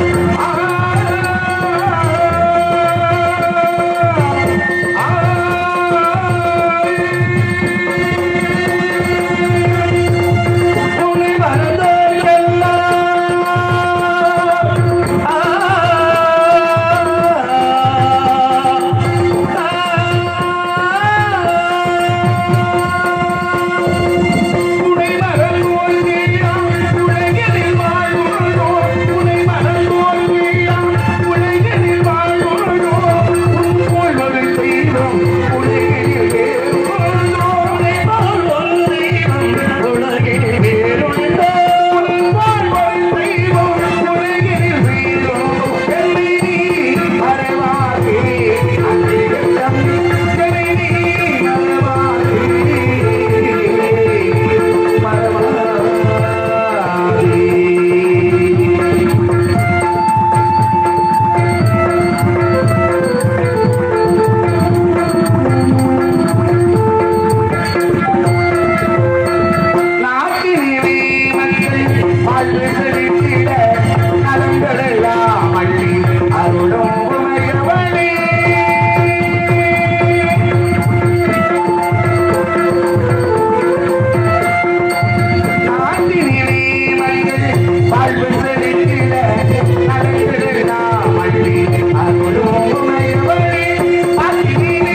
உன்னை மறந்தோரெல்லாம் உன்னை மறந்தோர் வீழாம் உலகினில் வாழ்வோர் உன்னை மறந்தோர் வீழாம் உலகினில் வாழ்வோர் உன் போல் ஒரு தெய்வம் உலகினில் வேறொன்றோ உன்னை போல் ஒரு தெய்வம் உலகினில் வேறொன்றோ உன் போல் ஒரு தெய்வம் உலகினில் வேறொன்றோ என்னை நீ மறவாதே அன்பிடம் என்னை நீ மறவாதே மறவாதே நாட்டினிலே மக்கள் வாழ்வு செழித்திட நலங்களெல்லாம் அள்ளி அருளும் உமையவளே. நாட்டினிலே மக்கள் வாழ்வு செழித்திட நலங்களெல்லாம் அள்ளி அருளும் உமையவளே. நாட்டினிலே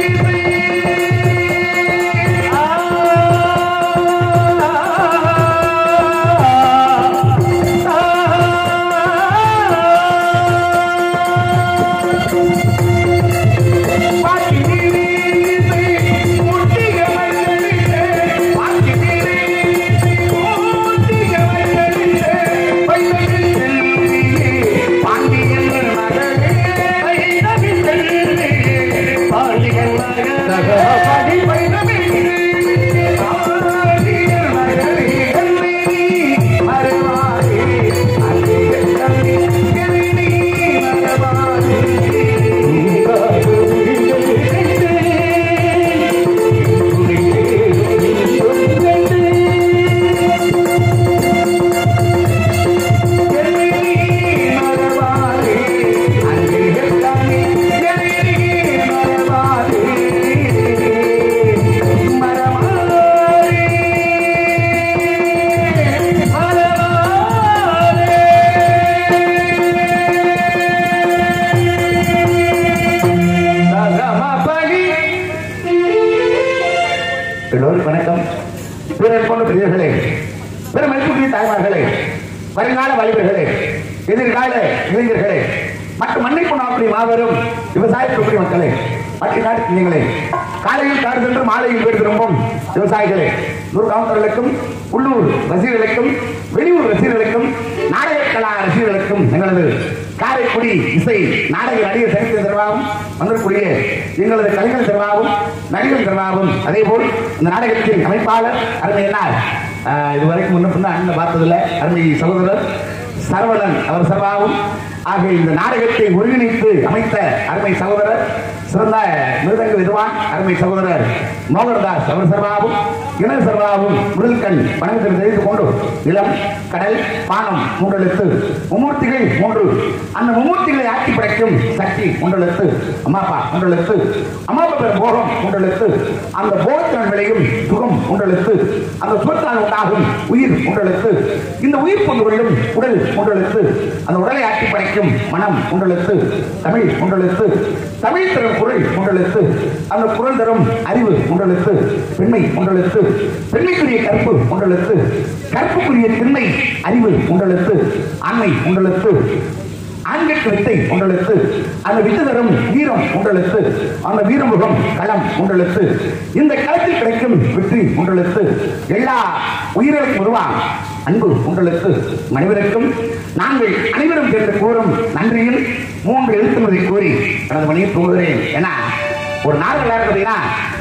எல்லோரும் வணக்கம் பிறர் போன்ற பெரியவர்களே பிற மதிப்புக்குரிய தாய்மார்களே வருங்கால வாலிபர்களே எதிர்கால இளைஞர்களே மற்றும் மண்ணை கொண்டாக்கூடிய மாபெரும் விவசாய தொகுதி மக்களே மற்ற நாட்டு குழந்தைகளே காலையில் காடு சென்று மாலையில் வீடு திரும்பும் விவசாயிகளே நூறு கவுண்டர்களுக்கும் உள்ளூர் ரசிகர்களுக்கும் வெளியூர் ரசிகர்களுக்கும் நாடக கலா ரசிகர்களுக்கும் எங்களது காரைக்குடி இசை நாடக நடிகர் சங்கத்தின் தருவாகும் வந்திருக்கூடிய எங்களது கலைஞர் தருவாகும் நடிகர் தருவாகும் அதே போல் இந்த நாடகத்தின் அமைப்பாளர் அருமையினார் இதுவரைக்கும் முன்ன பின்ன அண்ணன் பார்த்ததில்ல அருமை சகோதரர் சரவணன் அவர் சர்வாவும் ஆக இந்த நாடகத்தை ஒருங்கிணைத்து அமைத்த அருமை சகோதரர் சிறந்த மிருதங்க விதுவான் அருமை சகோதரர் மோகனதாஸ் அவர் சர்வாவும் இணை சர்வாவும் முதல்கண் வணக்கத்தில் தெரிந்து கொண்டு நிலம் கடல் பானம் மூன்றெழுத்து மும்மூர்த்திகள் மூன்று அந்த மும்மூர்த்திகளை ஆட்சி படைக்கும் சக்தி மூன்றெழுத்து அம்மாப்பா மூன்றெழுத்து அம்மாப்பா பேர் போகம் மூன்றெழுத்து அந்த போகத்தின் விளையும் சுகம் மூன்றெழுத்து அந்த சுகத்தால் உண்டாகும் உயிர் மூன்றெழுத்து இந்த உயிர் கொண்டு கொள்ளும் உடல் மூன்றெழுத்து அந்த உடலை ஆட்சி படைக்கும் மனம் மூன்றெழுத்து தமிழ் மூன்றெழுத்து தமிழ் தரும் குரல் மூன்றெழுத்து அந்த குரல் தரும் அறிவு மூன்றெழுத்து பெண்மை மூன்றெழுத்து பெண்மைக்குரிய கற்பு மூன்றெழுத்து கற்புக்குரிய திண்மை அறிவு மூன்றெழுத்து ஆண்மை மூன்றெழுத்து ஆண்களுக்கு வித்தை ஒன்றெழுத்து அந்த வித்து தரும் வீரம் ஒன்றெழுத்து அந்த வீரமுகம் களம் ஒன்றெழுத்து இந்த களத்தில் கிடைக்கும் வெற்றி ஒன்றெழுத்து எல்லா உயிர்களுக்கும் உருவாம் அன்பு ஒன்றெழுத்து மனிதருக்கும் நாங்கள் அனைவரும் சேர்ந்து கூறும் நன்றியில் மூன்று எழுத்துமதி கூறி எனது மணியை தூங்குகிறேன் ஏன்னா ஒரு நாள் விளையாடு பார்த்தீங்கன்னா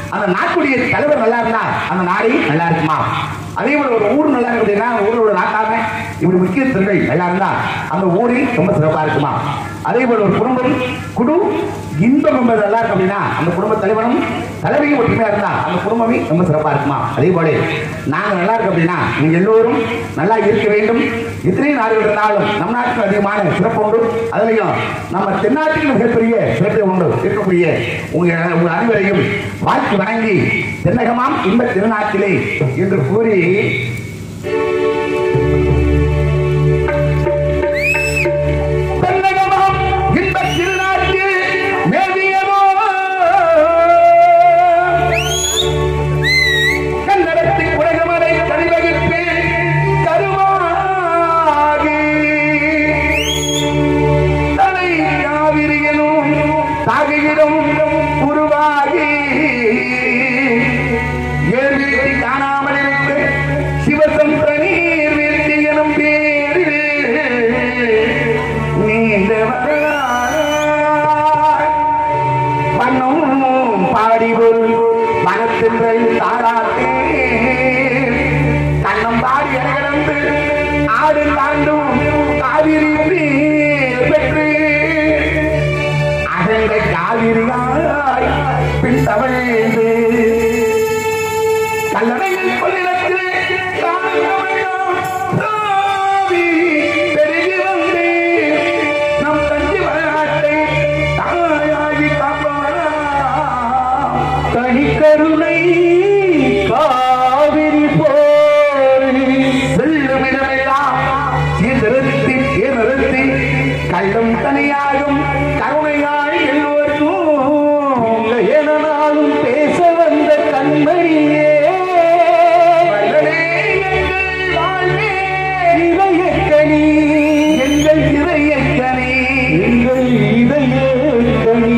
அந்த நாட்டுடைய தலைவர் நல்லா இருந்தா அந்த நாடே நல்லா இருக்குமா அதே போல ஒரு ஊர் நல்லா இருக்கு அப்படின்னா ஊரில் உள்ள நாட்டாம இப்படி முக்கியஸ்தர்கள் நல்லா இருந்தா அந்த ஊரே ரொம்ப சிறப்பா இருக்குமா அதே போல ஒரு குடும்பம் குடு இன்பம் என்பது நல்லா இருக்கு அப்படின்னா அந்த குடும்ப தலைவனும் தலைவியும் ஒற்றுமையா இருந்தா அந்த குடும்பமே ரொம்ப சிறப்பா இருக்குமா அதே போல நாங்க நல்லா இருக்கோம் அப்படின்னா நீங்க எல்லோரும் நல்லா இருக்க வேண்டும் இத்தனை நாடுகள் இருந்தாலும் நம் நாட்டுக்கு அதிகமான சிறப்பு உண்டு அதுலயும் நம்ம தென்னாட்டுக்கு மிகப்பெரிய சிறப்பு உண்டு இருக்கக்கூடிய உங்க உங்க அனைவரையும் வாழ்த்து வணங்கி தென்னகமாம் இன்ப திருநாட்டிலே என்று கூறி தென்னகமாம் இன்பத் திருநாட்டில் மேவியதோ கன்னடத்து குடகமலை கழிவகித்து கருவாகி தலை காவிரியனும் தாகையிலும் உருவாகி ஏர் வீட்டி காணாமல் இருக்க சிவசந்திர நீர் வீட்டி எனும் பேரில் நீண்ட பண்ணும் பாடிபொரு மனத்தின்றை தாராட்டே கண்ணம் பாடி என கிடந்து ஆடு தாண்டும் காவிரி நீர் பெற்று அகண்ட காவிரியாய் பின் தவழ்ந்து கல்லணையில் கொள்ளிடத்தில் காணவெல்லாம் தாவி பெருகி வந்து நம் தஞ்சி வரலாற்றை தாயாகி காப்பவனா தனிக்கருணை காவிரி போரி செல்லும் இடமெல்லாம் சீர்திருத்தி சீர்நிறுத்தி கள்ளம் தனியாகும் கருணையாய் எல்லோருக்கும் இல்லை என நாளும் பேச வந்த கண்மணியே வள்ளலே எங்கள் வாழ்வே, இதயக்கனி எங்கள் இறையக்கனே எங்கள் இதயக்கனி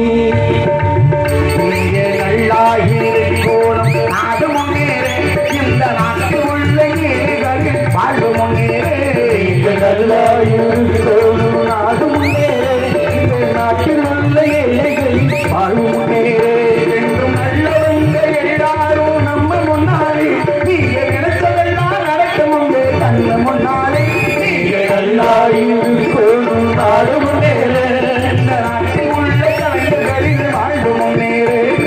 நீங்க நல்லாயிருக்கோணும் நாடு முன்னேற இந்த நாட்டு உள்ள ஏழைகள் வாழ்வு முன்னேற நல்லாயிருக்கோம் நாடு முன்னேற இந்த நாட்டில் உள்ள ஏழைகளின் வாழ்வு முன்னேற என்றும் நல்லவங்க எல்லாரும் நம்ம முன்னாலே நீங்க நினைச்சதெல்லாம் நடக்கும் உண்டு தங்க முன்னாலே நீங்க நல்லாயிருக்கோம் நாடு முன்னேற இந்த நாட்டில் உள்ள கலைஞர்களின் வாழ்வு முன்னேற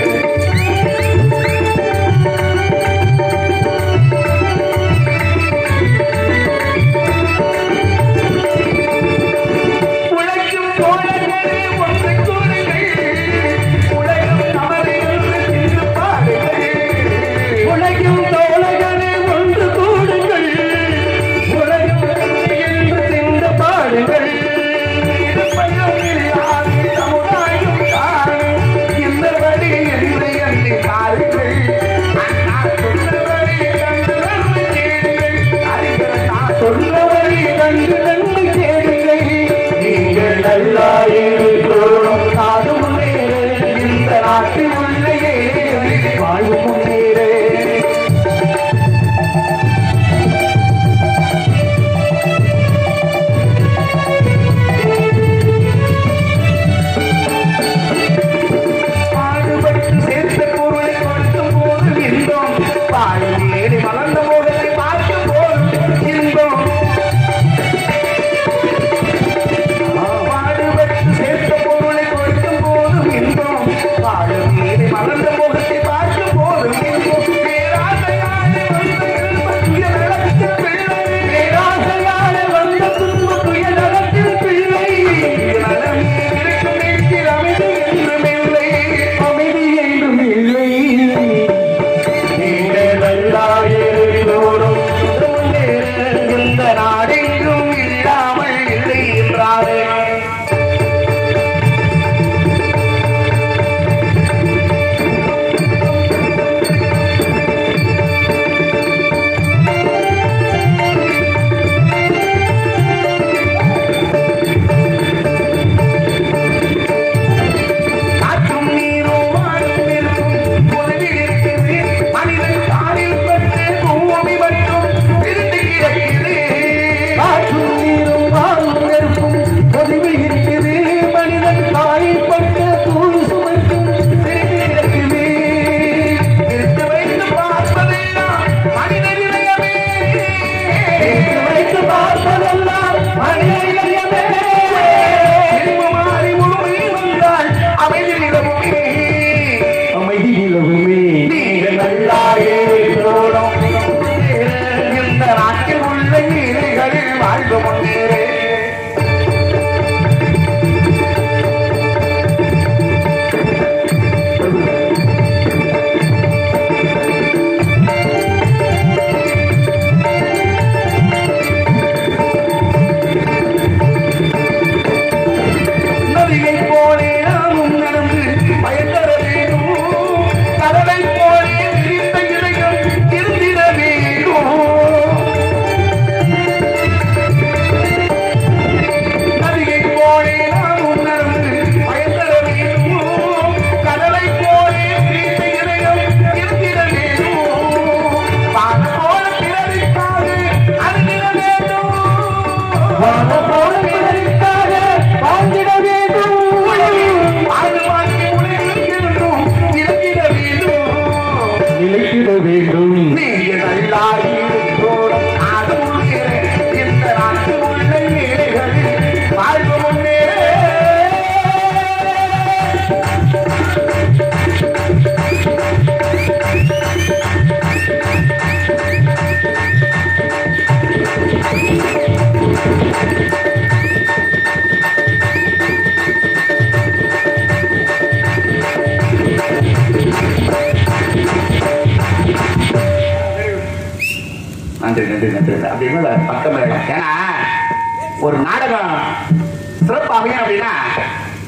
உழைக்கும் தோழர்களே ஒன்று கூறுங்கள் உலகம் நமது என்று சிந்து பாடுங்கள் உலகில் தோழர்களே ஒன்று கூடுங்கள் உலகம் என்று சிந்த பாடுங்கள் இருப்பையும் இல்லாது சமுதாயம் தாரும் இந்த வழி என்று எண்ணி பாருங்கள் அண்ணா சொன்னபடி கண்டு வந்து கேளுங்கள் அறிஞர் நான் சொன்னவரை கண்டு நன்மை கேளுங்கள் நீங்கள் நல்லாயிருக்கோம் நாடு முன்னேற இந்த நாட்டில் உள்ள ஏழைகளின் வாழ்வு முன்னேற பாடுபட்டு சேர்த்த பொருளை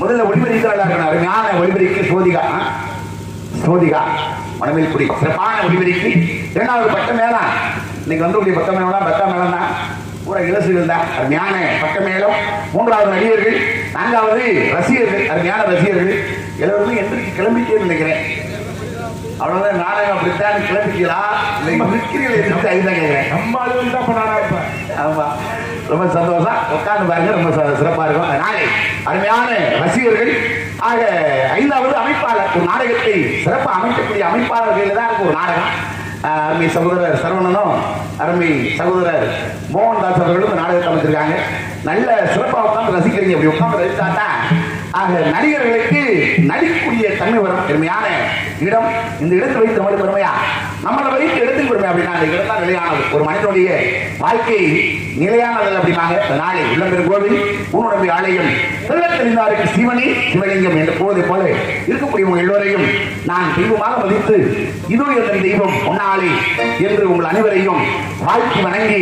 முதல்ல ஒளிபரிக்கிறாளா இருக்கணும் அருமையான ஒளிபரிக்கு சோதிகா ஆ? சோதிகா மணமேல் குடி சிறப்பான ஒளிபரிக்கு இரண்டாவது பட்ட மேளம் இன்னைக்கு வந்து பட்ட மேளம் பத்த மேளம் தான் பூரா இலசுகள் தான் அருமையான பட்ட மேளம் மூன்றாவது நடிகர்கள் நான்காவது ரசிகர்கள் அருமையான ரசிகர்கள் எல்லோருமே எந்திரிச்சு கிளம்பிட்டே நினைக்கிறேன் அவ்வளவுதான் நாடகம் அப்படித்தான் கிளம்பிக்கிறா இல்லை இருக்கிறீர்கள் எதிர்த்து அதுதான் கேட்கிறேன் நம்ம ஆளுங்க தான் பண்ணாடா இப்ப ஆமா ரொம்ப சந்தோஷம் உட்கார்ந்து பாருங்க ரொம்ப ச- சிறப்பா இருக்கும் நாளை அருமையான ரசிகர்கள் ஆக ஐந்தாவது அமைப்பாளர் ஒரு நாடகத்தை சிறப்பு அமைக்கக்கூடிய அமைப்பாளர்கள் தான் இருக்கு ஒரு நாடகம் ஆஹ் அருமை சகோதரர் சரவணனும் அருமை சகோதரர் மோகன்தாஸ் அவர்களும் இந்த நாடகத்தை அமைச்சிருக்காங்க நல்ல சிறப்பாக உட்கார்ந்து ரசிக்கிறீங்க அப்படி உட்கார்ந்து ரசித்தாட்டா ஆக நடிகர்களுக்கு நடிக்கக்கூடிய தன்மை வரும் பெருமையான இடம் இந்த இடத்தை வைத்து நம்மளுக்கு பெருமையா நம்மளை வைத்து இடத்துக்கு பெருமை அப்படின்னா அந்த இடம் தான் நிலையானது ஒரு மனிதனுடைய வாழ்க்கை நிலையானது அப்படின்னாங்க இந்த நாளை உள்ளம்பெரும் கோவில் ஊனுடம்பி ஆலயம் செல்லத்தெளிந்தாருக்கு சிவனி சிவலிங்கம் என்ற போதை போல இருக்கக்கூடிய உங்கள் எல்லோரையும் நான் தெய்வமாக மதித்து இதோ என் தெய்வம் பொன்னாளி என்று உங்கள் அனைவரையும் வாழ்த்தி வணங்கி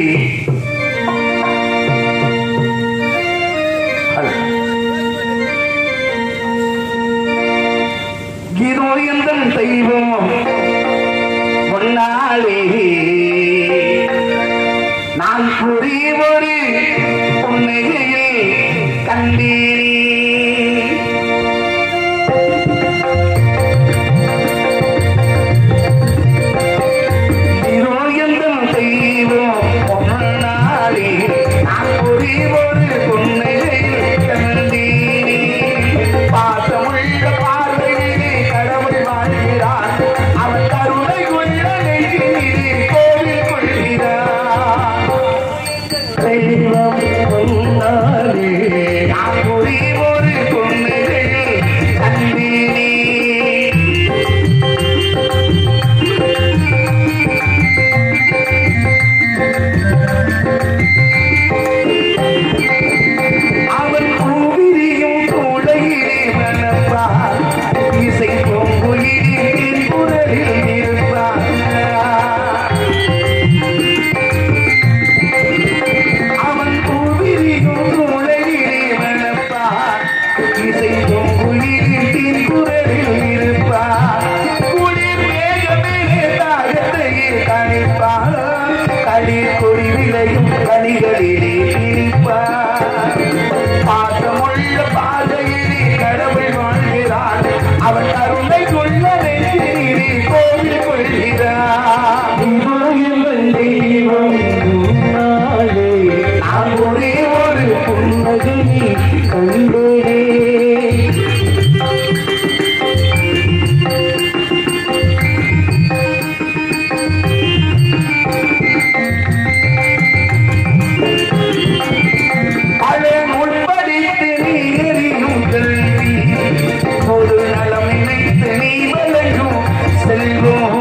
ஹலோ இதோ எந்தன் தெய்வம் பொன்னாளே நான் புரி ஒரு புன்னகையை கண்டீரே இதோ எந்தன் தெய்வம் பொன்னாளே நான் புரி ஒரு புன்னகையை கண்டீரே பாசமுள்ள பார்வையிலே கடவுள் வாழ்கிறான் அவன் கருணை உள்ள நெஞ்சிலே கோவில் கொள்கிறான் தெய்வம் பொன்னாலே நான் புரி ஒரு புன்னகையை கண்டீரே அவன் பூவிரியும் தோளையிலே மணப்பார் இசை பொங்குயிரின் குரலில் இருப்பார் அவன் பூவிரியும் தோளையிலே மணப்பார் இசை பொங்குயிரின் குரலில் இருப்பார் குளிர் மேகமேலே தாகத்தையே தணிப்பார் களிர் கொடி விளையும் கனிகளிலே திணிப்பார் பாசமுள்ள பாதையிலே கடவுள் வாழ்கிறான் அவன் கருணை கொள்ள நெஞ்சிலே கோவில் கொள்கிறான் தெய்வம் நான் ஒரே ஒரு புன்னகை கண்டே பழைய முன்படித்து நீ எரியும் கல்வி பொது நலம் நினைத்து நீ வழங்கும் செல்வம்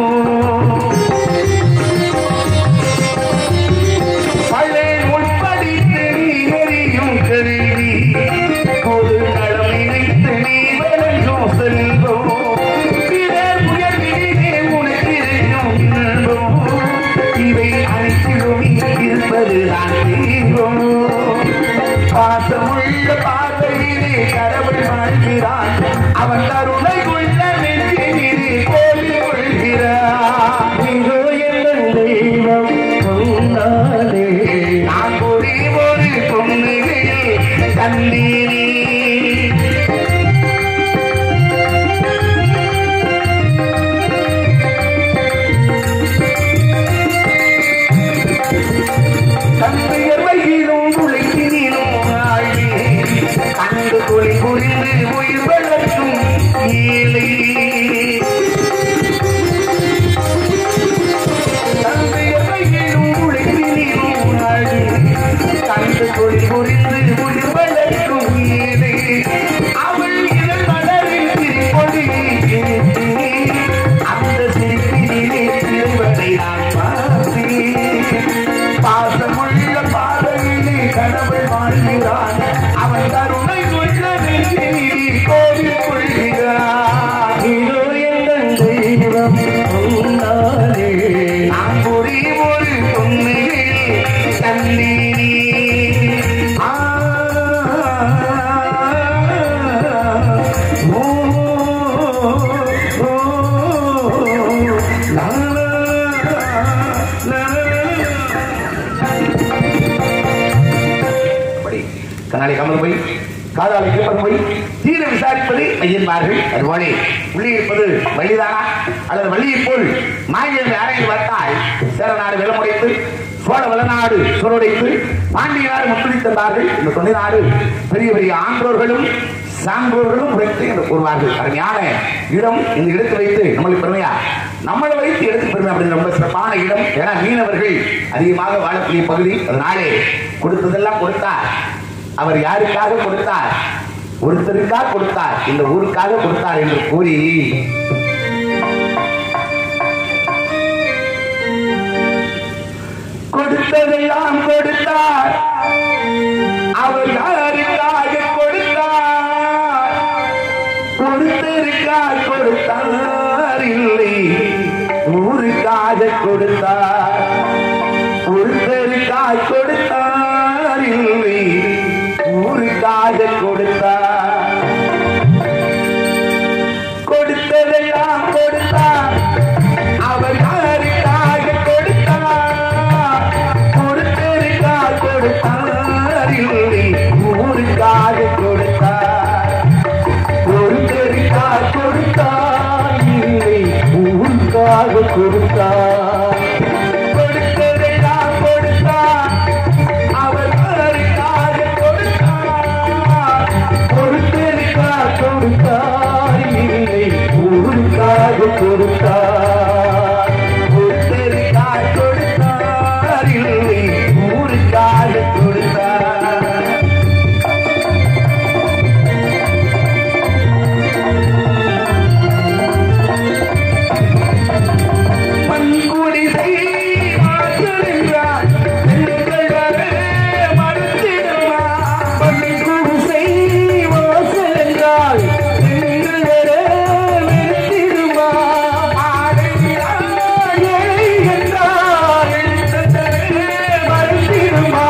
பழைய முன்படித்து நீ எரியும் கல்வி பொது நலம் நினைத்து நீ வழங்கும் செல்வம் பிறர் உயர்விலே உனக்கு இருக்கும் இன்பம் இவை அனைத்திலும் இருப்பதுதான் தீர்வம் பாசமுள்ள பார்வையிலே கடவுள் வாழ்கிறான் அவன் கருணை கொள்ள நெஞ்சினிலே கோவில் கொள்கிறான் இதோ என் தெய்வம் சொன்னாலே நான் ஒரே ஒரு பொண்ணுகையில் கண்ணீரே தந்தையர்வையிலும் உழைப்பினிலும் ஆழி கண்டு கொலை புரிந்து உயிர் வளர்க்கும் ஏழை தந்தையர்வையிலும் உழைப்பினிலும் ஆழி கண்டு கொலை புரிந்து உயிர் வளர்க்கும் அதனாலே கமல் போய் காதாலை கேட்பது போய் தீர விசாரிப்பது மையன்மார்கள் அதுபோல உள்ளே இருப்பது வள்ளிதானா அல்லது வள்ளியை போல் மாநில அறையில் பார்த்தால் சேரநாடு விலமுடைத்து சோழ வளநாடு சுரடைத்து பாண்டிய நாடு முற்றுகை தந்தார்கள் இந்த தொண்டை நாடு பெரிய பெரிய ஆன்றோர்களும் சான்றோர்களும் உழைத்து என்று கூறுவார்கள் அருமையான இடம் இந்த இடத்தை வைத்து நம்மளுக்கு பெருமையா நம்மளை வைத்து எடுத்து பெருமை அப்படின்னு ரொம்ப சிறப்பான இடம் ஏன்னா மீனவர்கள் அதிகமாக வாழக்கூடிய பகுதி அதனாலே கொடுத்ததெல்லாம் கொடுத்தார் அவர் யாருக்காக கொடுத்தார் ஒருத்தருக்காக கொடுத்தார் இந்த ஊருக்காக கொடுத்தார் என்று கூறி கொடுத்ததெல்லாம் கொடுத்தார் அவர் யாருக்காக கொடுத்தார் கொடுத்திருக்கார் கொடுத்தார் இல்லை ஊருக்காக கொடுத்தார் ஒருத்தருக்காக கொடுத்தார் இல்லை ஊருக்காக கொடுத்தார் கொடுத்ததெல்லாம் கொடுத்தார் அவர் யாருக்காக கொடுத்தார் கொடுத்தருக்காக கொடுத்தார் இல்லை ஊருக்காக கொடுத்தார் ஒருத்தருக்காக கொடுத்தார் இல்லை ஊருக்காக கொடுத்தார் கொடுத்ததெல்லாம் கொடுத்தார் அவர் யாருக்காக கொடுத்தார் ஒருத்தருக்காக கொடுத்தார் இல்லை ஊருக்காக கொடுத்தார் ஒருத்தருக்காக கொடுத்தார் இல்லை ஊருக்காக கொடுத்தார் பண்குடிசை வாசல் என்றார் பெண்கள் வர மறுத்திடுமா பள்ளிக்குடிசை வாசல் என்றால் பெண்கள் வர வெறுத்திடுமா? ஏழை என்றால் மறுத்திடுமா?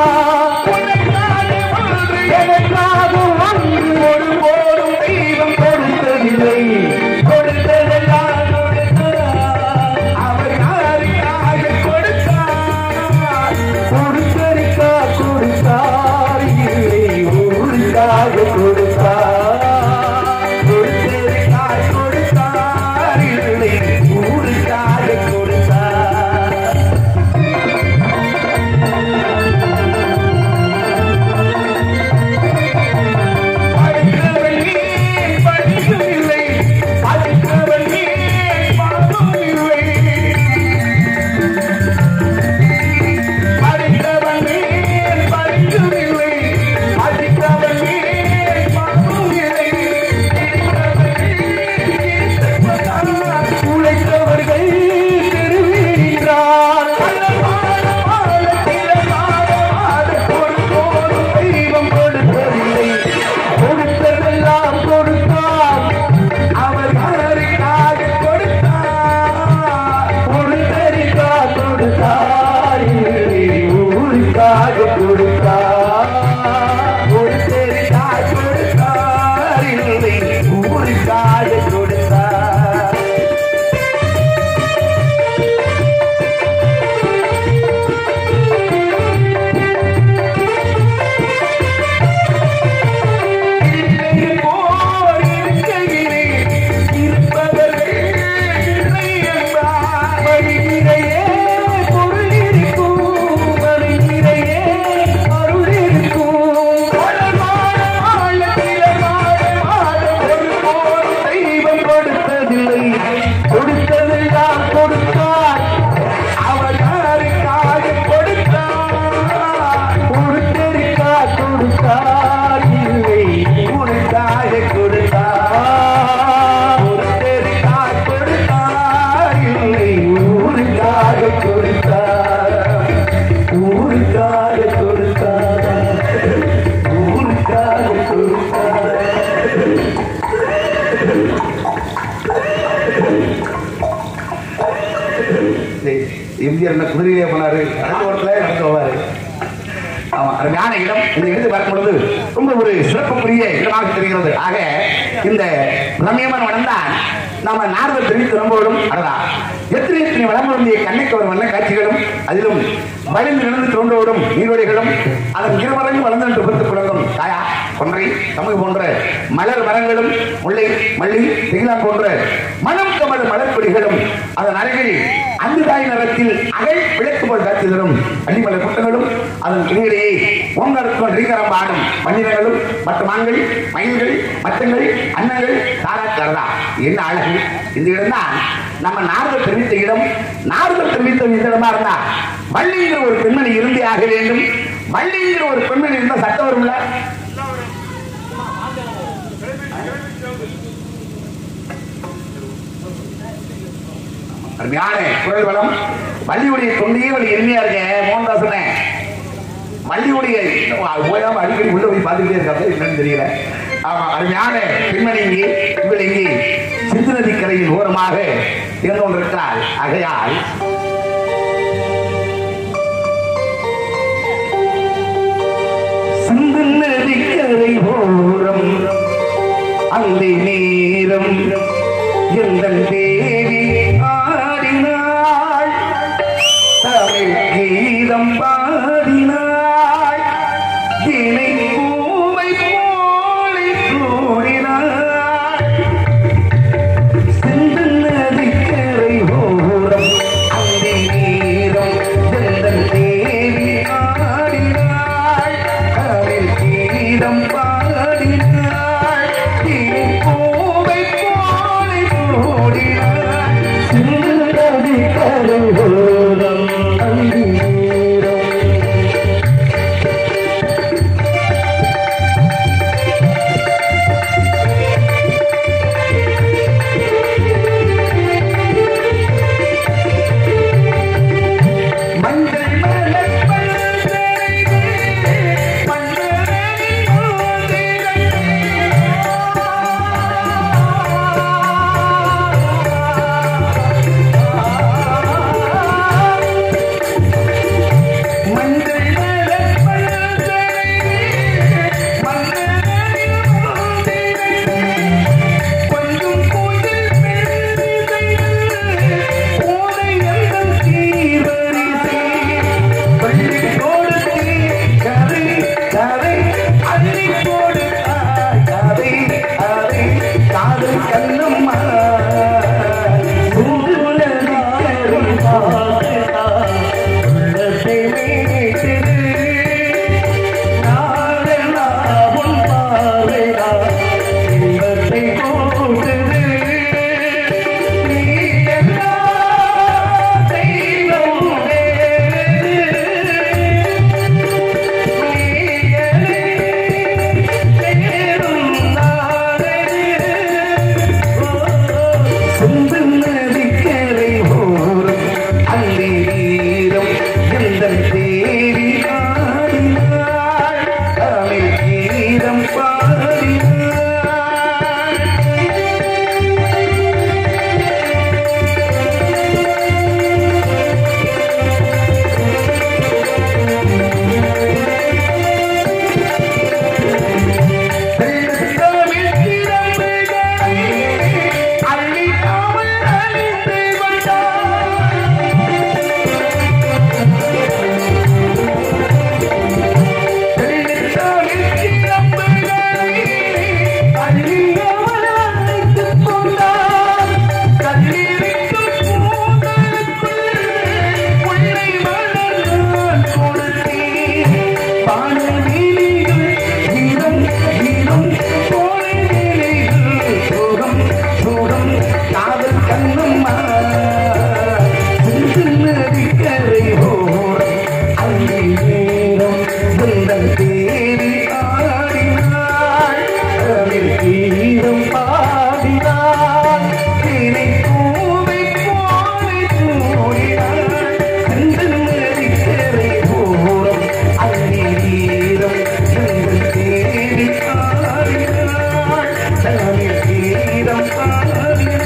எனக்காக ஒன்று ஒருபோதும் தெய்வம் கொடுத்ததில்லை கொடுத்ததெல்லாம் கொடுத்தார் அவர் யாருக்காக கொடுத்தார் கொடுத்தருக்கா கொடுத்தார் இல்லை ஊருக்காக கொடுத்தார் கொடுத்ததற்காக கொடுத்தார் இல்லை ஊருக்காக கொடுத்தார் படித்தவன் ஏன் படிக்கவில்லை படித்தவன் ஏன் பார்க்கவில்லை படித்தவன் ஏன் படிக்கவில்லை படித்தவன் ஏன் பார்க்கவில்லை உழைத்தவர்கள் தெருவின்றார் தெய்வம் கொடுத்ததில்லை கொடுத்ததெல்லாம் கொடுத்தார் அவர் யாருக்காக கொடுத்தார் ஒருத்தருக்கா கொடுத்தார் இல்லை ஊருக்காக கொடுத்தார் ஒருத்தருக்காக கொடுத்தார் இல்லை ஊருக்காக கொடுத்தார் போர் இருக்கையிலே இருப்பவர்கள் இல்லை என்பார். மடிநிறையே பொருள் இருக்கும் மடிநிறையே அருள் இருக்கும் வளமான ஆழத்திலே வாழ வாழ ஒருபோதும் தெய்வம் கொடுத்ததில்லை கொடுத்ததெல்லாம் கொடுத்தார் அவர் யாருக்காக கொடுத்தார் ஒருத்தருக்கா கொடுத்தார் இல்லை உனக்காக கொடுத்தார் ஒருத்தருக்காக கொடுத்தார் இல்லை ஊருக்காக கொடுத்தார் ஊருக்காக கொடுத்தார் ஊருக்காக கொடுத்தார் எம்ஜிஆர் என்ன குதிரையிலே போனாரு நடந்து ஓட்டல நடந்து போவாரு ஆமா அருமையான இடம் இந்த இடத்தை பார்க்கும் பொழுது ரொம்ப ஒரு சிறப்புக்குரிய இடமாக தெரிகிறது ஆக இந்த ரம்யமான வளம்தான் நாம நாரதர் தெரிவித்து நம்பவரும் அடடா எத்தனை எத்தனை வளம் பொருந்திய கண்ணைக்கு ஒரு வண்ண காட்சிகளும் அதிலும் வளைந்து நடந்து தோன்றோடும் நீரோடைகளும் அதன் இருமறையும் வளர்ந்து என்று பெற்றுக் குழந்தையும் காயா கொன்றை கமுகு போன்ற மலர் மரங்களும் முல்லை மல்லி திகிலாம் போன்ற மனம் கமல மலர்கொடிகளும் அதன் அருகில் அங்கு தாய் நிறத்தில் அகல் விளக்கு போல் காட்சி தரும் அள்ளிமலர் கூட்டங்களும் அதன் இடையிலேயே ஓங்கருக்கும் ரீகரம் ஆடும் மனிதர்களும் மற்ற மான்கள் மயில்கள் மத்தங்கள் அன்னங்கள் தாராக்கரதா என்ன அழகு இந்த இடம் தான் நம்ம நாரதர் தெரிவித்த இடம் நாரதர் தெரிவித்த இந்த இடமா இருந்தா வள்ளிங்கிற ஒரு பெண்மணி இருந்தே ஆக வேண்டும் வள்ளிங்கிற ஒரு பெண்மணி இருந்தா சட்டம் வரும்ல அருமையான குரல் வளம் வள்ளியுடைய தொண்டையே வழி எளிமையா இருக்கேன் மோகன்தாசனே வள்ளியுடைய ஓயாம அடிக்கடி உள்ள போய் பார்த்துக்கிட்டே இருக்காங்க என்னன்னு தெரியல ஆமா அருமையான பெண்மணி இங்கே இவள் இங்கே சிந்து நதி கரையின் ஓரமாக இருந்து கொண்டிருக்கிறாள் ஆகையால் சிந்து நதிக்கரை ஓரம் அந்த நேரம் எந்தன் தேவி ஆடினாள் தமிழ் கீதம் பாடினாள் தினை பூவை போலி கூடினாள் சிந்து நதிக்கரை ஓரம் அந்தி நீரம் செந்தன் தேவி ஆடினாள் தமிழ் கீதம் பாடினாள் தினை பூவை போலி கூடினாள் சிந்து நதிக்கரை ஓரம் அந்தி நீரம் மஞ்சள் மலர் பல்வரையே மன்னரை மஞ்சள் மலர் பல்வரையே மன்னரை கொஞ்சம் கோயில் ஓதை எந்தன் தீவரிசை பள்ளி கோடத்தி கரை கரை அள்ளி கோடு கதை அதை காதல் கண்ணம்மா உலகி கரை பார்த்தா உள்ளத்தை மீட்டது நாளெல்லாம் உன் பார்வையா இன்பத்தை போக்குது. நீ எல்லாம் தெய்வமே. நீ என்னை தேடும் நாளே. ஓ, சிந்து நதிக்கரை ஓரம் அள்ளி நீரம் எந்தன் தேவி ஆடினாள் தமிழ் கீதம் பாடினாள் வெள்ளத்தமிழ் கிளம்புகளை அள்ளிக்காமல் அழிந்து கொண்டாள் வெள்ளத்தமிழ் கிளம்புகளை அள்ளிக்காமல் அழைத்துக் கொண்டாள் கல்லிருக்கும் பூந்தலுக்குள் முல்லை மலர் நான் கொடுத்தேன் பானவீலிகள் வீரம் வீரம் கோழைவேலிகள் சோகம் சோகம் காதல் கண்ணம்மா சிந்து நதிக்கரை ஓரம் அள்ளி நேரம் வெள்ளம் தேடி ஆடினாள் தமிழ் கீதம் பாடினாள் தினை பூவை போலை சூடினாள் சிந்து நதிக்கரை ஓரம் அள்ளி நேரம் வெள்ளம் தேடி ஆடினாள் தமிழ் கீதம் பாடினாள்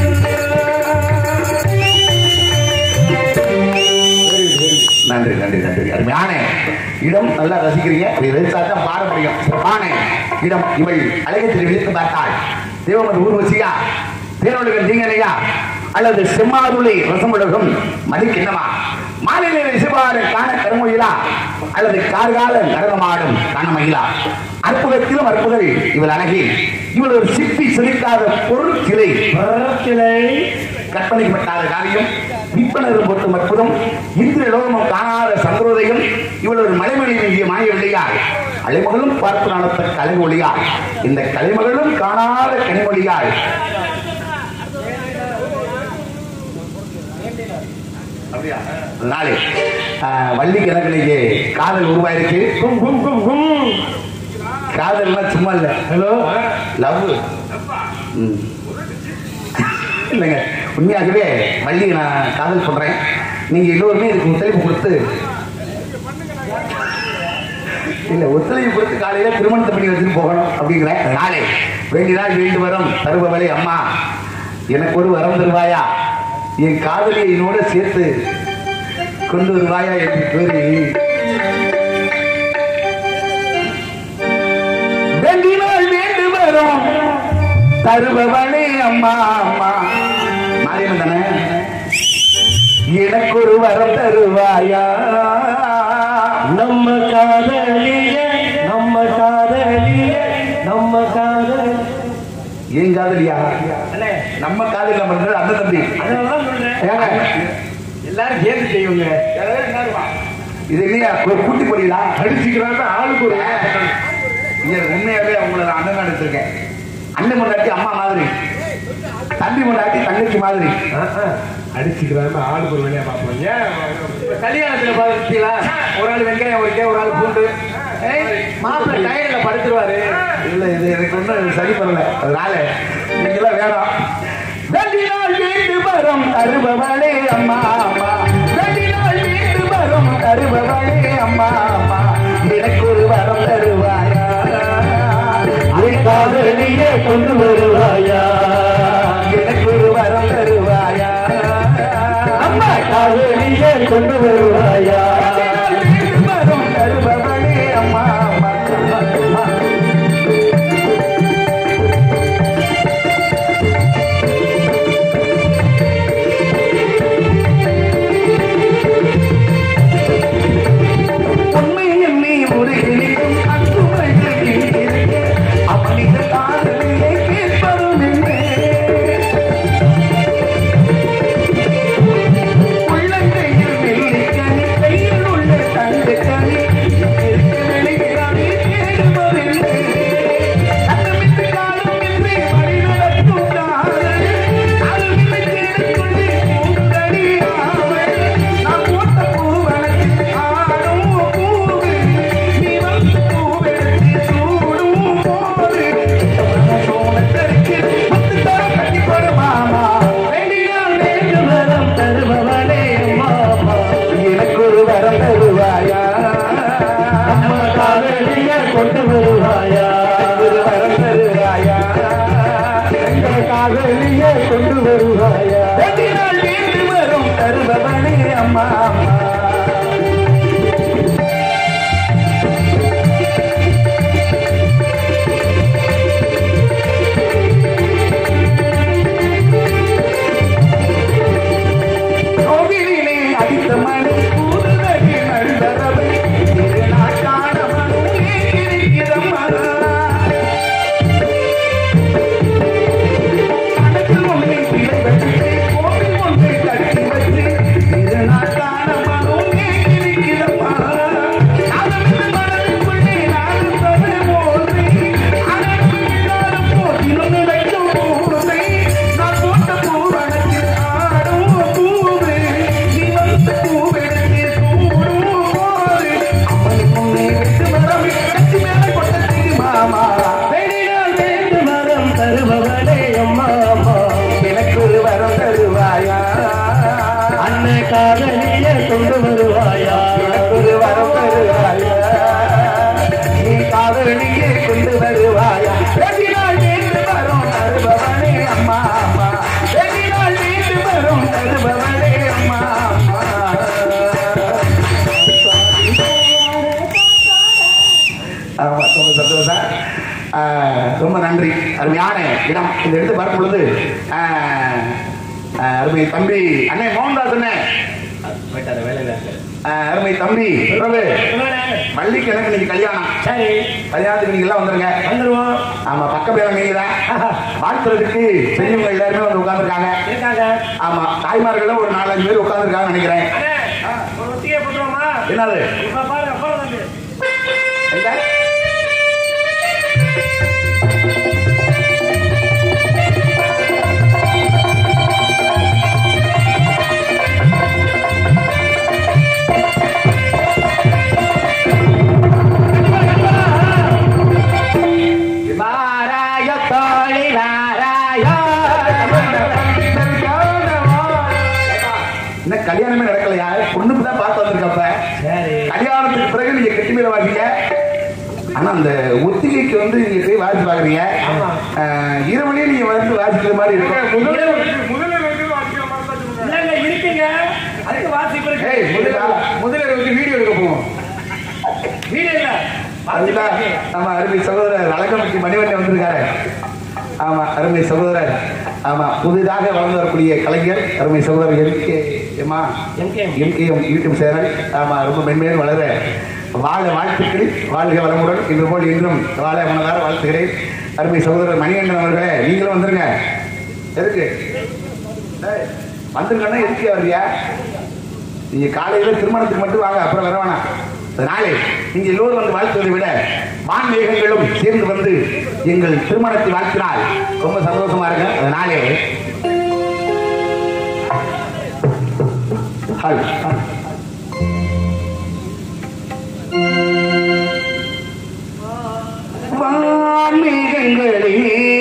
நன்றி நன்றி நன்றி அருமையான இடம் நல்லா ரசிக்கிறீங்க அப்படி ரசித்தாதான் பாட முடியும் சிறப்பான இடம் இவள் அழகத்தில் விழித்து பார்த்தாள் தேவமது ஊர்வசியா தேனொழுகன் தீங்கனையா அல்லது செம்மாதுளை ரசமுலகம் மதிக்கிண்ணமா மாலை நேர இசைபாடு காண கருமொழிலா அல்லது கார்கால நடனமாடும் கணமயிலா அற்புதத்திலும் அற்புதல் இவள் அழகி இவள் ஒரு சிப்பி செலுத்தாத பொருள் சிலை மரக்கிளை கற்பனைப்பட்டாத காரியம் விற்பனரும் பொருத்தும் அற்புதம் இந்திர லோகமும் காணாத சந்திரோதயம் இவள் ஒரு மலைமணி நீங்கிய மாய விளையாள் அலைமகளும் பார்த்து நடத்த கலைமொழியாள் இந்த கலைமகளும் காணாத கனிமொழியாள் அப்படியா? அதனாலே ஆஹ், வள்ளி கிழக்கிலேயே காதல் உருவாயிருக்கு கும் கும் கும் கும் காதல்லாம் சும்மா இல்ல ஹலோ லவ் இல்லைங்க உண்மையாகவே வள்ளி நான் காதல் சொல்றேன் நீங்க எல்லோருமே இதுக்கு ஒத்துழைப்பு கொடுத்து இல்ல ஒத்துழைப்பு கொடுத்து காலையில திருமணத்தை பண்ணி வச்சுட்டு போகணும் அப்படிங்கிறேன் நாளை வேண்டினால் வேண்டு வரும் தருபவளே அம்மா எனக்கு ஒரு வரம் தருவாயா என் காதலியை என்னோட சேர்த்து கொண்டு வருவாயா என்று கூறி வேண்டினால் வேண்டு வரும் தருபவளே அம்மா அம்மா மாரியம்மன் தானே எனக்கு ஒரு வரம் தருவாயா நம்ம காதலிய நம்ம காதலிய நம்ம காதல் ஏன் காதலியா அண்ணே நம்ம காதலில் பண்றது அந்த தம்பி அதனாலதான் சொல்றேன் ஏங்க எல்லாரும் சேர்ந்து செய்யுங்க இது இல்லையா கூ- கூட்டி போறீங்களா அடிச்சுக்கிறாங்க ஆளுக்கு ஒரு இங்க உண்மையாவே அவங்கள நான் அண்ணன் எடுத்திருக்கேன் அண்ணன் முன்னாடி அம்மா மாதிரி தம்பி முன்னாடி தங்கச்சி மாதிரி அடிச்சுக்கிறாங்க ஆளுக்கு ஒரு வேலையா பார்ப்போம் ஏன் இப்ப கல்யாணத்துல பார்த்தீங்களா ஒரு ஆள் வெங்காயம் உரிக்க ஒரு ஆள் பூண்டு மாப்பிள்ளை டயர்ல படுத்துருவாரு இல்ல இது எனக்கு ஒன்றும் சரி பண்ணல அதனால நீங்களாம் வேணாம் வேண்டினால் வீட்டு வரும் தருபவளே அம்மா அம்மா வேண்டினால் வீட்டு வரும் தருபவளே அம்மா அம்மா எனக்கு ஒரு வரம் தருவாயா காதலியே கொண்டு வருவாயா எனக்கு ஒரு வரம் தருவாயா அம்மா காதலியே கொண்டு வருவாயா வேண்டினால் வீட்டு வரும் தருபவளே அம்மா அம்மா அம்மா உண்மை எண்ணி உருகினிக்கும் அன்புமைகள் இருக்க அவனித காதலிலே கேட்பதும் இல்லை உள்ளங்கையில் வெள்ளிக்கனி கையில் உள்ள தங்கக்கனி இருக்க நினைக்கிறானே தேடுவதில்லை சத்தமிட்டு காலம் என்று வழி நடக்கும் காதல் காலமில்லை தேடிக்கொண்டே பூந்தடி ஆவல் நான் போட்ட பூவனத்தில் ஆடும் பூவு நீ வந்து பூவெடுத்து சூடும் போது சோனத்தருக்கு முத்து தர கட்டி கொடு மாமா வேண்டினால் வேண்டு வரம் தருபவனே மாமா எனக்கு ஒரு வரம் தருவாயா அம்மா காதலியே கொண்டு வருவாயா ஒரு வரம் தருவாயா எங்கள் காதலியே கொண்டு வருவாயா வேண்டினால் வேண்டு வரும் தருபவனே அம்மா அம்மா கோவிலிலே அடித்த மணி கூடுதல் நண்பரவை திருநாட்டான மனு ஏற்றிருக்கிறம்மா கணக்கில் ஒன்றை பிழை வச்சு கோவில் ஒன்றை கட்டி வச்சு திருநாட்டான மனு ஏற்றிருக்கிறம்மா நாதமிட்டு மனதுக்குள்ளே நானும் சொல்ல போதை அனைத்து எல்லாரும் போட்டிலும் வைக்கும் பூவை நான் போட்ட பூவனத்தில் ஆடும் பூவு நீ வந்து பூவெடுத்து சூடும் போது அம்மன் முன்னே விட்டு மரம் கட்சி மேலே கொட்டத்துக்கு மாமா வேண்டினால் வேண்டு வரம் தருபவனே அம்மா அம்மா எனக்கு ஒரு வரம் தருவாயா அண்ணன் காதலியே கொண்டு வருவாயா எனக்கு ஒரு வரம் தருவாயா நீ காதலியே கொண்டு வருவாயா வெற்றினால் வீட்டு வரும் தருபவனே அம்மா அம்மா வெற்றினால் வீட்டு வரும் தருபவனே அம்மா அம்மா ஆமா, ரொம்ப சந்தோஷம் ஆஹ், ரொம்ப நன்றி அருமையான இடம் இந்த இடத்தை பார்க்கும் பொழுது ஆஹ், ஆஹ், அருமை தம்பி அண்ணே மோகன்தாஸ் அண்ணே போயிட்டாரு வேலையில இருக்காரு அஹ், அருமை தம்பி பிரபு மல்லிக்கு எனக்கு இன்னைக்கு கல்யாணம் சரி கல்யாணத்துக்கு நீங்க எல்லாம் வந்துருங்க வந்துருவோம் ஆமா பக்க பேரம் நீங்க தான் வாழ்த்துறதுக்கு பெரியவங்க எல்லாருமே வந்து உட்கார்ந்துருக்காங்க இருக்காங்க ஆமா தாய்மார்களும் ஒரு நாலஞ்சு பேர் உட்கார்ந்துருக்காங்க நினைக்கிறேன் அண்ணே, ஒரு ஒத்திகை போட்டுருவோமா என்னது இப்ப பாருங்க போல வந்து எங்க? வாராய தோழி வாராய என்ன கல்யாணமே நடக்கலையா பொண்ணுக்கு தான் பார்த்து வந்திருக்கப்ப சரி கல்யாணத்துக்கு பிறகு நீங்க கெட்டி மேல வாங்கிங்க ஆனா அந்த ஒத்திகைக்கு வந்து நீங்க போய் வாசிச்சு பாக்குறீங்க ஆமா. அஹ், இரவுலயே நீங்க வந்து வாசிக்கிற மாதிரி இருக்கும் இல்லங்க இருக்குங்க அதுக்கு வாசிப்பு இருக்கு ஏய், முதல்ல- முதல்ல வந்து வீடியோ எடுக்க போவோம் வீடு இல்ல அதுதான் ஆமா அருமை சகோதரர் அழகமுத்தி மணிவண்ணன் வந்திருக்காரு ஆமா அருமை சகோதரர் ஆமா புதிதாக வளர்ந்து வரக்கூடிய கலைஞர் அருமை சகோதரர் எம்கே எம்மா MKM. எம்கேஎம் யூடியூப் சேனல் ஆமா ரொம்ப மென்மேலும் வளர வாழ வாழ்த்துக்கள் வாழ்க வளமுடன் இன்று போல் இன்றும் வாழ மனதார வாழ்த்துகிறேன் அருமை சகோதரர் மணிகண்டன் அவர்களே நீங்களும் வந்துருங்க எதுக்கு டேய், வந்துருங்கன்னா எதுக்கு வர்றியா நீங்க காலையில திருமணத்துக்கு மட்டும் வாங்க அப்புறம் வர வேணாம் அதனாலே நீங்க எல்லோரும் வந்து வாழ்த்துவதை விட வான் மேகங்களும் சேர்ந்து வந்து எங்கள் திருமணத்தை வாழ்த்தினால் ரொம்ப சந்தோஷமா இருக்கு அதனாலே ஹாய் வான் மேகங்களே